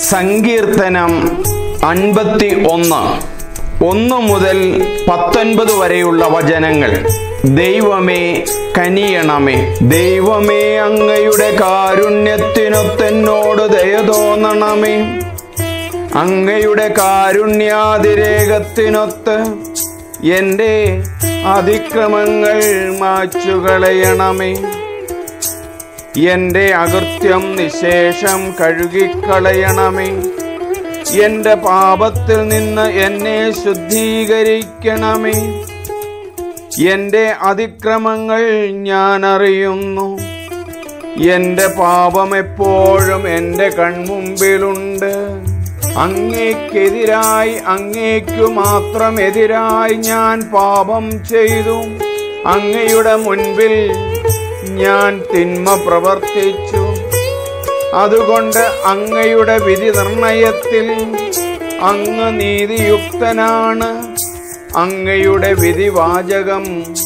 സങ്കീർത്തനം അൻപത്തി ഒന്ന് ഒന്ന് മുതൽ പത്തൊൻപത് വരെയുള്ള വചനങ്ങൾ ദൈവമേ കനിയണമേ ദൈവമേ അങ്ങയുടെ കാരുണ്യത്തിനൊത്തെന്നോട് ദയ തോന്നണമേ അങ്ങയുടെ കാരുണ്യാതിരേകത്തിനൊത്ത് എൻ്റെ അതിക്രമങ്ങൾ മാച്ചുകളയണമേ എൻ്റെ അകൃത്യം നിശേഷം കഴുകിക്കളയണമേ എൻ്റെ പാപത്തിൽ നിന്ന് എന്നെ ശുദ്ധീകരിക്കണമേ എൻ്റെ അതിക്രമങ്ങൾ ഞാൻ അറിയുന്നു എൻ്റെ പാപം എപ്പോഴും എൻ്റെ കൺമുമ്പിലുണ്ട് അങ്ങേക്കെതിരായി അങ്ങേക്കു മാത്രം എതിരായി ഞാൻ പാപം ചെയ്തു അങ്ങയുടെ മുൻപിൽ ഞാൻ തിന്മ പ്രവർത്തിച്ചു അതുകൊണ്ട് അങ്ങയുടെ വിധി നിർണയത്തിൽ അങ്ങ് നീതിയുക്തനാണ് അങ്ങയുടെ വിധിവാചകം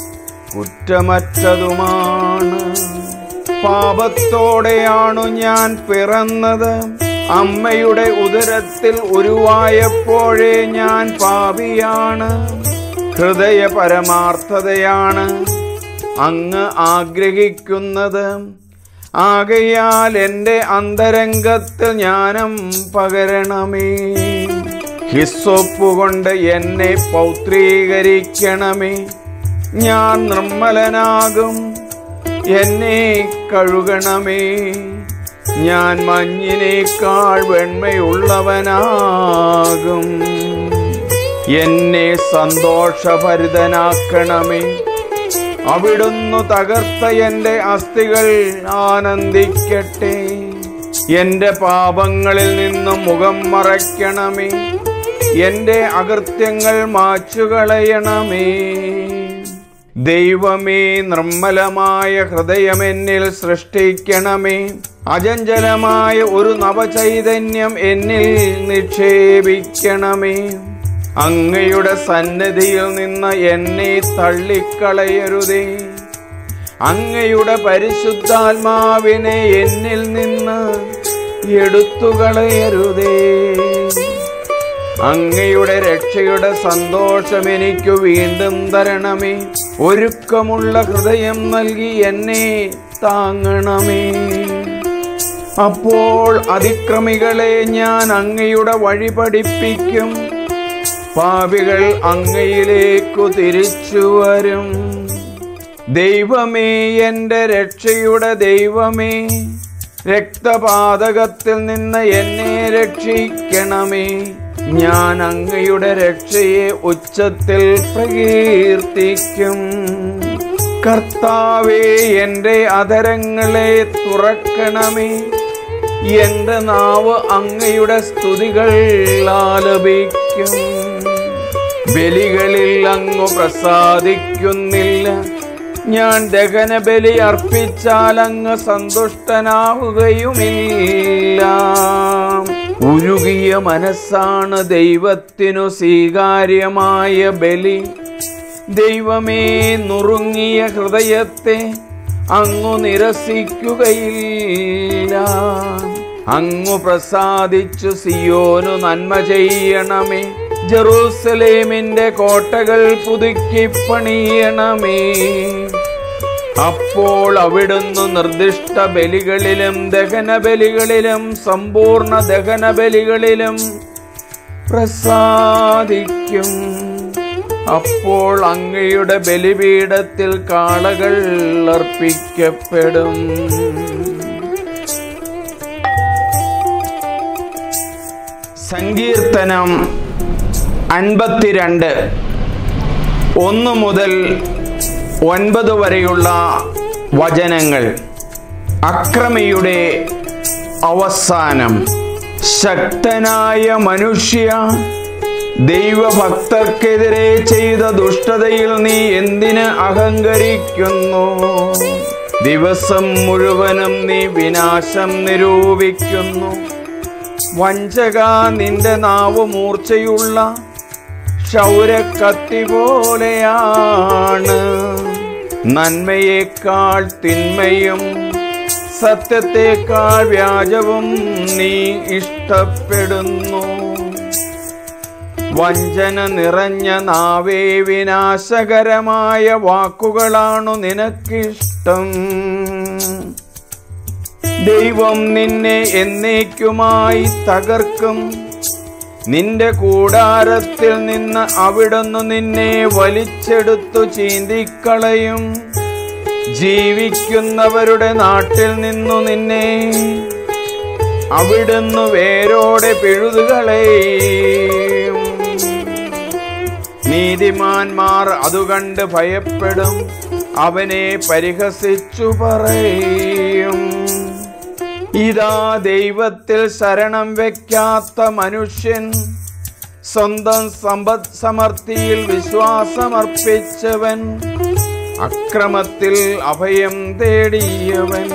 കുറ്റമറ്റതുമാണ് പാപത്തോടെയാണു ഞാൻ പിറന്നത് അമ്മയുടെ ഉദരത്തിൽ ഉരുവായപ്പോഴേ ഞാൻ പാപിയാണ് ഹൃദയ പരമാർത്ഥതയാണ് അങ്ങ് ആഗ്രഹിക്കുന്നത് ആകയാൽ എൻ്റെ അന്തരംഗത്തിൽ ജ്ഞാനം പകരണമേ ഹിസ്സൊപ്പ് കൊണ്ട് എന്നെ പൗത്രീകരിക്കണമേ ഞാൻ നിർമ്മലനാകും എന്നെ കഴുകണമേ ഞാൻ മഞ്ഞിനേക്കാൾ വെണ്മയുള്ളവനാകും എന്നെ സന്തോഷഭരിതനാക്കണമേ അവിടുന്ന് തകർത്ത എൻ്റെ അസ്ഥികൾ ആനന്ദിക്കട്ടെ എൻ്റെ പാപങ്ങളിൽ നിന്ന് മുഖം മറയ്ക്കണമേ എൻ്റെ അകൃത്യങ്ങൾ മാച്ചുകളയണമേ ദൈവമേ നിർമ്മലമായ ഹൃദയം എന്നിൽ സൃഷ്ടിക്കണമേ അജഞ്ചലമായ ഒരു നവചൈതന്യം എന്നിൽ നിക്ഷേപിക്കണമേ അങ്ങയുടെ സന്നിധിയിൽ നിന്ന് എന്നെ തള്ളിക്കളയരുതേ അങ്ങയുടെ പരിശുദ്ധാത്മാവിനെ എന്നിൽ നിന്ന് എടുത്തുകളയരുതേ അങ്ങയുടെ രക്ഷയുടെ സന്തോഷം എനിക്ക് വീണ്ടും തരണമേ ഒരുക്കമുള്ള ഹൃദയം നൽകി എന്നെ താങ്ങണമേ അപ്പോൾ അതിക്രമികളെ ഞാൻ അങ്ങയുടെ വഴി പഠിപ്പിക്കും പാപികൾ അങ്ങയിലേക്കു തിരിച്ചു വരും ദൈവമേ എൻ്റെ രക്ഷയുടെ ദൈവമേ രക്തപാതകത്തിൽ നിന്ന് എന്നെ രക്ഷിക്കണമേ ഞാൻ അങ്ങയുടെ രക്ഷയെ ഉച്ചത്തിൽ പ്രകീർത്തിക്കും കർത്താവേ എൻ്റെ അധരങ്ങളെ തുറക്കണമേ എൻ്റെ നാവ് അങ്ങയുടെ സ്തുതികൾ ആലപിക്കും ബലികളിൽ അങ്ങ് പ്രസാദിക്കുന്നില്ല ഞാൻ ദഹനബലി അർപ്പിച്ചാൽ അങ്ങ് സന്തുഷ്ടനാവുകയുമില്ല ഉരുകിയ മനസ്സാണ് ദൈവത്തിനു സ്വീകാര്യമായ ബലി ദൈവമേ നുറുങ്ങിയ ഹൃദയത്തെ അങ്ങു നിരസിക്കുകയില്ല അങ്ങു പ്രസാദിച്ചു സിയോനു നന്മ ചെയ്യണമേ ജെറൂസലേമിന്റെ കോട്ടകൾ പുതുക്കി പണിയണമേ അപ്പോൾ അവിടുന്ന് നിർദ്ദിഷ്ട ബലികളിലും ദഹന ബലികളിലും സമ്പൂർണ്ണ ദഹന ബലികളിലും പ്രസാദിക്കും അപ്പോൾ അങ്ങയുടെ ബലിപീഠത്തിൽ കാളകൾ അർപ്പിക്കപ്പെടും സങ്കീർത്തനം അൻപത്തിരണ്ട് ഒന്ന് മുതൽ ഒൻപത് വരെയുള്ള വചനങ്ങൾ അക്രമിയുടെ അവസാനം ശക്തനായ മനുഷ്യ ദൈവഭക്തർക്കെതിരെ ചെയ്ത ദുഷ്ടതയിൽ നീ എന്തിന് അഹങ്കരിക്കുന്നു ദിവസം മുഴുവനും നീ വിനാശം നിരൂപിക്കുന്നു വഞ്ചക നിന്റെ നാവ് മൂർച്ചയുള്ള ക്ഷൗരക്കത്തി പോലെയാണ് നന്മയേക്കാൾ തിന്മയും സത്യത്തേക്കാൾ വ്യാജവും നീ ഇഷ്ട ഇഷ്ടപ്പെടുന്നു വഞ്ചന നിറഞ്ഞ നാവേ വിനാശകരമായ വാക്കുകളാണു നിനക്കിഷ്ടം ദൈവം നിന്നെ എന്നേക്കുമായി തകർക്കും നിന്റെ കൂടാരത്തിൽ നിന്ന് അവിടുന്ന് നിന്നെ വലിച്ചെടുത്തു ചീന്തിക്കളയും ജീവിക്കുന്നവരുടെ നാട്ടിൽ നിന്നു നിന്നെ അവിടുന്ന് വേരോടെ പിഴുതുകളയും നീതിമാന്മാർ അതുകണ്ട് ഭയപ്പെടും അവനെ പരിഹസിച്ചു പറയും ഇതാ ദൈവത്തിൽ ശരണം വെക്കാത്ത മനുഷ്യൻ സ്വന്തം സമ്പദ് സമൃദ്ധിയിൽ വിശ്വാസമർപ്പിച്ചവൻ അക്രമത്തിൽ അഭയം തേടിയവൻ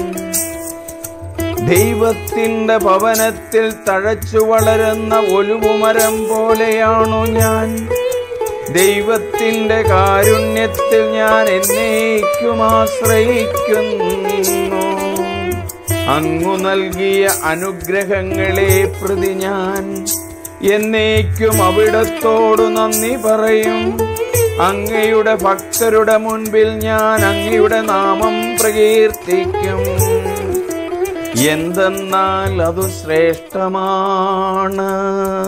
ദൈവത്തിൻ്റെ ഭവനത്തിൽ തഴച്ചു വളരുന്ന ഒലുവുമരം പോലെയാണു ഞാൻ ദൈവത്തിൻ്റെ കാരുണ്യത്തിൽ ഞാൻ എന്നേക്കും ആശ്രയിക്കുന്നു അങ്ങു നൽകിയ അനുഗ്രഹങ്ങളെ പ്രതി ഞാൻ എന്നേക്കും അവിടത്തോടു നന്ദി പറയും അങ്ങയുടെ ഭക്തരുടെ മുൻപിൽ ഞാൻ അങ്ങയുടെ നാമം പ്രകീർത്തിക്കും എന്തെന്നാൽ അതു ശ്രേഷ്ഠമാണ്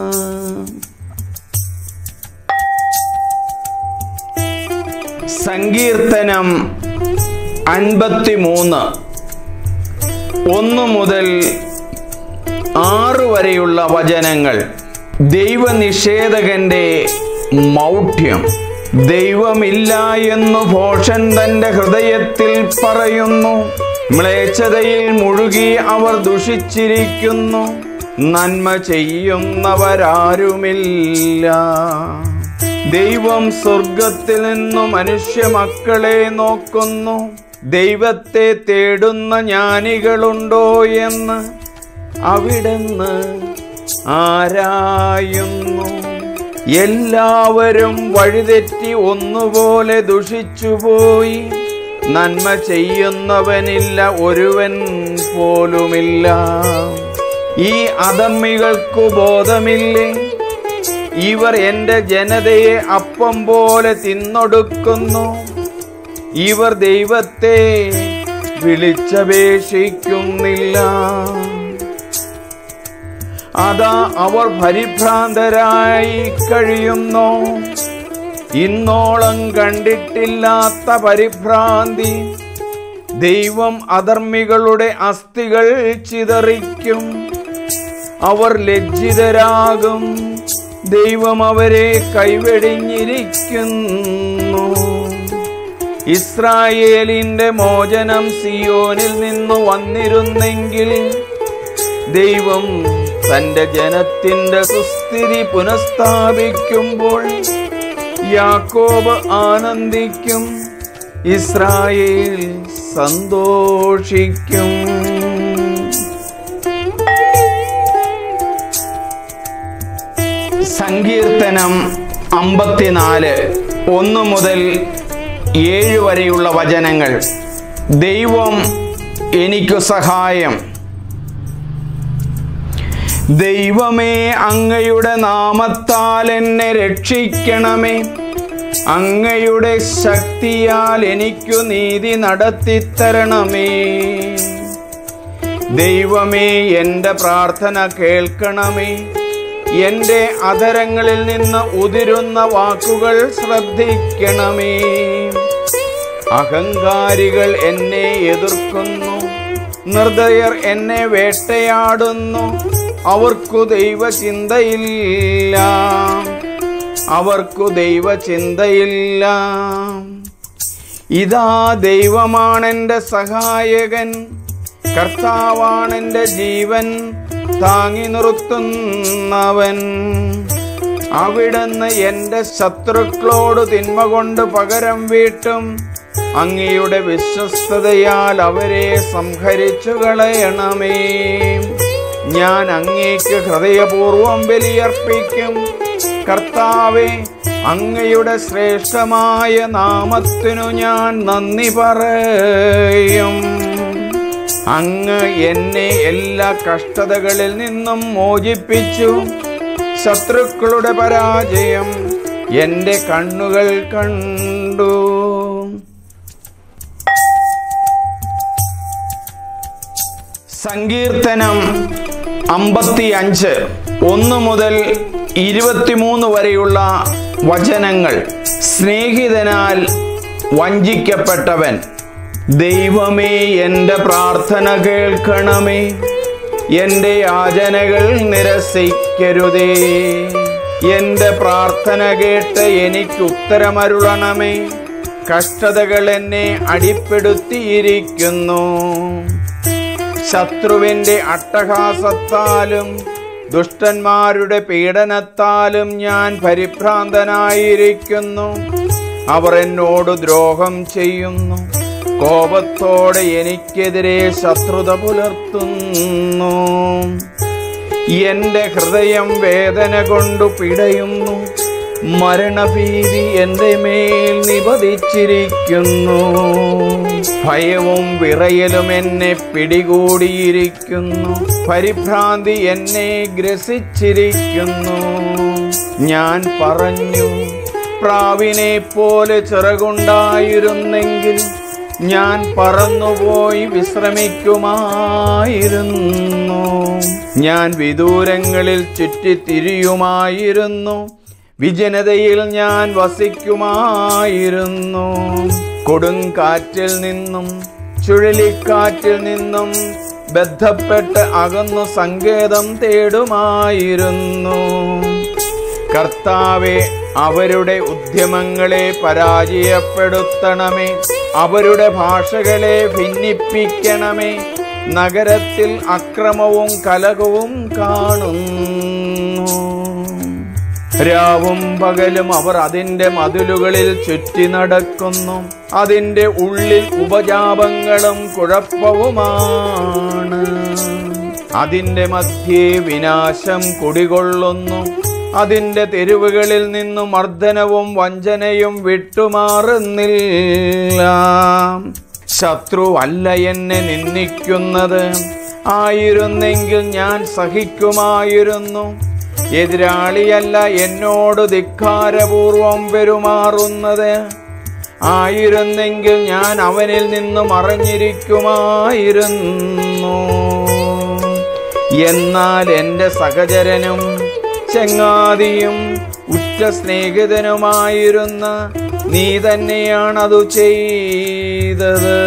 സങ്കീർത്തനം അൻപത്തിമൂന്ന് ഒന്ന് മുതൽ ആറ് വരെയുള്ള വചനങ്ങൾ ദൈവനിഷേധകന്റെ മൗഢ്യം ദൈവമില്ല എന്ന് ഭോഷൻ തന്റെ ഹൃദയത്തിൽ പറയുന്നു മ്ലേച്ഛതയിൽ മുഴുകി അവർ ദുഷിച്ചിരിക്കുന്നു നന്മ ചെയ്യുന്നവരാരുമില്ല ദൈവം സ്വർഗത്തിൽ നിന്നു മനുഷ്യ മക്കളെ നോക്കുന്നു ദൈവത്തെ തേടുന്ന ജ്ഞാനികളുണ്ടോ എന്ന് അവിടുന്ന് ആരായുന്നു എല്ലാവരും വഴിതെറ്റി ഒന്നുപോലെ ദുഷിച്ചുപോയി നന്മ ചെയ്യുന്നവനില്ല ഒരുവൻ പോലുമില്ല ഈ അധമ്മികൾക്കു ബോധമില്ലേ ഇവർ എൻ്റെ ജനതയെ അപ്പം പോലെ തിന്നൊടുക്കുന്നു ഇവർ ദൈവത്തെ വിളിച്ചപേക്ഷിക്കുന്നില്ല അതാ അവർ പരിഭ്രാന്തരായി കഴിയുന്നു ഇന്നോളം കണ്ടിട്ടില്ലാത്ത പരിഭ്രാന്തി ദൈവം അധർമ്മികളുടെ അസ്ഥികൾ ചിതറിക്കും അവർ ലജ്ജിതരാകും ദൈവം അവരെ കൈവെടിഞ്ഞിരിക്കുന്നു ഇസ്രായേലിന്റെ മോചനം സിയോനിൽ നിന്ന് വന്നിരുന്നെങ്കിൽ ദൈവം തന്റെ ജനത്തിന്റെ സുസ്ഥിതി പുനഃസ്ഥാപിക്കുമ്പോൾ യാക്കോബ് ആനന്ദിക്കും ഇസ്രായേൽ സന്തോഷിക്കും സങ്കീർത്തനം അമ്പത്തിനാല് ഒന്ന് മുതൽ ഏഴ് വരെയുള്ള വചനങ്ങൾ ദൈവം എനിക്കു സഹായം ദൈവമേ അങ്ങയുടെ നാമത്താൽ എന്നെ രക്ഷിക്കണമേ അങ്ങയുടെ ശക്തിയാൽ എനിക്കു നീതി നടത്തിത്തരണമേ ദൈവമേ എൻ്റെ പ്രാർത്ഥന കേൾക്കണമേ എൻ്റെ അധരങ്ങളിൽ നിന്ന് ഉതിരുന്ന വാക്കുകൾ ശ്രദ്ധിക്കണമേ അഹങ്കാരികൾ എന്നെ എതിർക്കുന്നു നിർദ്ദയർ എന്നെ വേട്ടയാടുന്നു അവർക്കു ദൈവചിന്തയില്ല അവർക്കു ദൈവചിന്തയില്ല ഇതാ ദൈവമാണെൻ്റെ സഹായകൻ കർത്താവാണെൻ്റെ ജീവൻ താങ്ങി നിർത്തുന്നവൻ അവിടുന്ന് എൻ്റെ ശത്രുക്കളോട് തിന്മ കൊണ്ട് പകരം വീട്ടും അങ്ങയുടെ വിശ്വസ്തതയാൽ അവരെ സംഹരിച്ചു കളയണമേ ഞാൻ അങ്ങേക്ക് ഹൃദയപൂർവം ബലിയർപ്പിക്കും കർത്താവെ അങ്ങയുടെ ശ്രേഷ്ഠമായ നാമത്തിനു ഞാൻ നന്ദി പറയും അങ്ങ് എന്നെ എല്ലാ കഷ്ടതകളിൽ നിന്നും മോചിപ്പിച്ചു ശത്രുക്കളുടെ പരാജയം എൻ്റെ കണ്ണുകൾ കണ്ടു സങ്കീർത്തനം അമ്പത്തി അഞ്ച് ഒന്ന് മുതൽ ഇരുപത്തിമൂന്ന് വരെയുള്ള വചനങ്ങൾ സ്നേഹിതനാൽ വഞ്ചിക്കപ്പെട്ടവൻ ദൈവമേ എൻ്റെ പ്രാർത്ഥന കേൾക്കണമേ എൻ്റെ യാചനകൾ നിരസിക്കരുതേ എൻ്റെ പ്രാർത്ഥന കേട്ട് എനിക്ക് ഉത്തരമരുളണമേ കഷ്ടതകൾ എന്നെ അടിപ്പെടുത്തിയിരിക്കുന്നു ശത്രുവിൻ്റെ അട്ടഹാസത്താലും ദുഷ്ടന്മാരുടെ പീഡനത്താലും ഞാൻ പരിഭ്രാന്തനായിരിക്കുന്നു അവർ എന്നോട് ദ്രോഹം ചെയ്യുന്നു കോപത്തോടെ എനിക്കെതിരെ ശത്രുത പുലർത്തുന്നു എൻ്റെ ഹൃദയം വേദന കൊണ്ടു പിടയുന്നു മരണഭീതി എൻ്റെ മേൽ നിപതിച്ചിരിക്കുന്നു ഭയവും വിറയലും എന്നെ പിടികൂടിയിരിക്കുന്നു പരിഭ്രാന്തി എന്നെ ഗ്രസിച്ചിരിക്കുന്നു ഞാൻ പറഞ്ഞു പ്രാവിനെ പോലെ ചിറകുണ്ടായിരുന്നെങ്കിൽ ഞാൻ പറന്നുപോയി വിശ്രമിക്കുമായിരുന്നു ഞാൻ വിദൂരങ്ങളിൽ ചുറ്റിത്തിരിയുമായിരുന്നു വിജനതയിൽ ഞാൻ വസിക്കുമായിരുന്നു കൊടുങ്കാറ്റിൽ നിന്നും ചുഴലിക്കാറ്റിൽ നിന്നും ബന്ധപ്പെട്ട് അകന്നു സങ്കേതം തേടുമായിരുന്നു കർത്താവെ അവരുടെ ഉദ്യമങ്ങളെ പരാജയപ്പെടുത്തണമേ അവരുടെ ഭാഷകളെ ഭിന്നിപ്പിക്കണമേ നഗരത്തിൽ അക്രമവും കലകവും കാണുന്നു രാവും പകലും അവർ അതിൻ്റെ മതിലുകളിൽ ചുറ്റി നടക്കുന്നു അതിൻ്റെ ഉള്ളിൽ ഉപജാപങ്ങളും കുഴപ്പവുമാണ് അതിൻ്റെ മധ്യേ വിനാശം കുടികൊള്ളുന്നു അതിൻ്റെ തെരുവുകളിൽ നിന്നു മർദ്ദനവും വഞ്ചനയും വിട്ടുമാറുന്നില്ല ശത്രു അല്ല എന്നെ നിന്ദിക്കുന്നത് ആയിരുന്നെങ്കിൽ ഞാൻ സഹിക്കുമായിരുന്നു എതിരാളിയല്ല എന്നോട് ധിക്കാരപൂർവം പെരുമാറുന്നത് ആയിരുന്നെങ്കിൽ ഞാൻ അവനിൽ നിന്ന് മറഞ്ഞിരിക്കുമായിരുന്നു എന്നാൽ എൻ്റെ സഹചരനും ചങ്ങാതിയും ഉറ്റ സ്നേഹിതനുമായിരുന്ന നീ തന്നെയാണതു ചെയ്തത്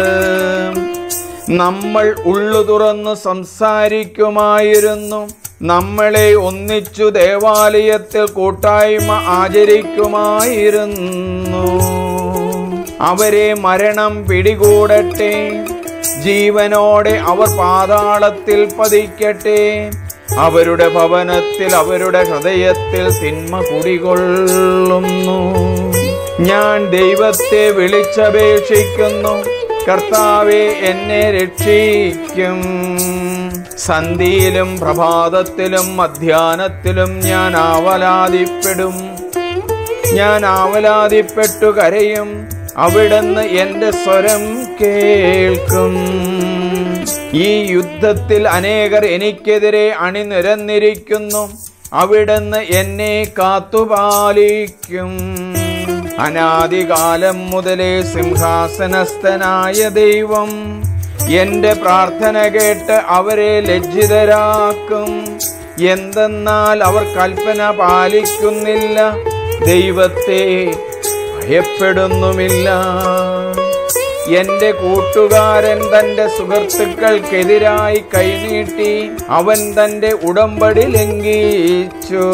നമ്മൾ ഉള്ളു തുറന്ന് സംസാരിക്കുമായിരുന്നു നമ്മളെ ഒന്നിച്ചു ദേവാലയത്തിൽ കൂട്ടായ്മ ആചരിക്കുമായിരുന്നു അവരെ മരണം പിടികൂടട്ടെ ജീവനോടെ അവർ പാതാളത്തിൽ പതിക്കട്ടെ അവരുടെ ഭവനത്തിൽ അവരുടെ ഹൃദയത്തിൽ തിന്മ കുടികൊള്ളുന്നു ഞാൻ ദൈവത്തെ വിളിച്ചപേക്ഷിക്കുന്നു കർത്താവെ എന്നെ രക്ഷിക്കും സന്ധിയിലും പ്രഭാതത്തിലും മധ്യാനത്തിലും ഞാൻ ആവലാതിപ്പെടും ഞാൻ ആവലാതിപ്പെട്ടു കരയും അവിടുന്ന് എൻ്റെ സ്വരം കേൾക്കും ഈ യുദ്ധത്തിൽ അനേകർ എനിക്കെതിരെ അണിനിരന്നിരിക്കുന്നു അവിടുന്ന് എന്നെ കാത്തുപാലിക്കും അനാദികാലം മുതലേ സിംഹാസനസ്ഥനായ ദൈവം എന്റെ പ്രാർത്ഥന കേട്ട് അവരെ ലജ്ജിതരാക്കും എന്തെന്നാൽ അവർ കൽപ്പന പാലിക്കുന്നില്ല ദൈവത്തെ ഭയപ്പെടുന്നുമില്ല എന്റെ കൂട്ടുകാരൻ തന്റെ സുഹൃത്തുക്കൾക്കെതിരായി കൈനീട്ടി അവൻ തന്റെ ഉടമ്പടി ലംഘിച്ചു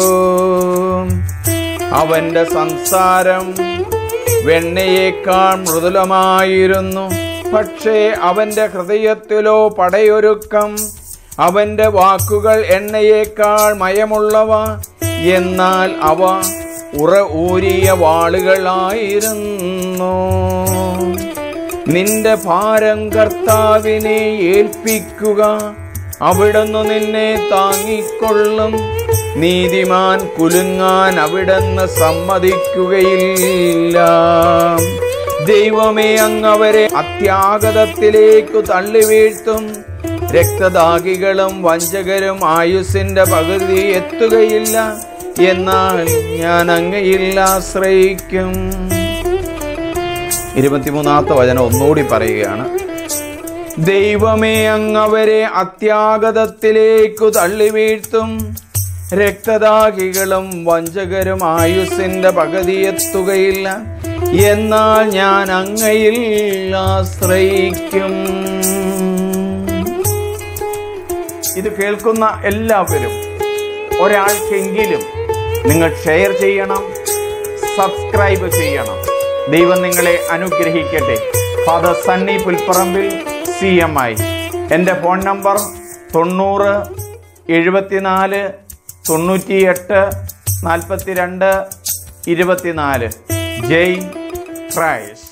അവന്റെ സംസാരം വെണ്ണയേക്കാൾ മൃദുലമായിരുന്നു പക്ഷേ അവന്റെ ഹൃദയത്തിലോ പടയൊരുക്കം അവന്റെ വാക്കുകൾ എണ്ണയേക്കാൾ മയമുള്ളവ എന്നാൽ അവ ഉറ ഊരിയ വാളുകളായിരുന്നു നിന്റെ ഭാരം കർത്താവിനെ ഏൽപ്പിക്കുക അവിടുന്ന് നിന്നെ താങ്ങിക്കൊള്ളും നീതിമാൻ കുലുങ്ങാൻ അവിടുന്ന് സമ്മതിക്കുകയില്ല ദൈവമേ അങ്ങ് അവരെ അത്യാഗതത്തിലേക്കു തള്ളിവീഴ്ത്തും രക്തദാഹികളും വഞ്ചകരും ആയുസിന്റെ പകുതി എത്തുകയില്ല എന്നാൽ ഞാൻ അങ്ങയിൽ ആശ്രയിക്കും ഇരുപത്തിമൂന്നാമത്തെ വചനം ഒന്നുകൂടി പറയുകയാണ് ദൈവമേ അങ്ങവരെ അത്യാഗതത്തിലേക്കു തള്ളി വീഴ്ത്തും രക്തദാഹികളും വഞ്ചകരും ആയുസിന്റെ പകുതി എത്തുകയില്ല എന്നാൽ ഞാൻ അങ്ങയിൽ ആശ്രയിക്കും ഇത് കേൾക്കുന്ന എല്ലാവരും ഒരാൾക്കെങ്കിലും നിങ്ങൾ ഷെയർ ചെയ്യണം സബ്സ്ക്രൈബ് ചെയ്യണം ദൈവം നിങ്ങളെ അനുഗ്രഹിക്കട്ടെ father Sunny Pulpparambil C M I എൻ്റെ ഫോൺ നമ്പർ തൊണ്ണൂറ് എഴുപത്തിനാല് തൊണ്ണൂറ്റിയെട്ട് നാൽപ്പത്തിരണ്ട് ഇരുപത്തിനാല് ജയ് ക്രൈസ്റ്റ്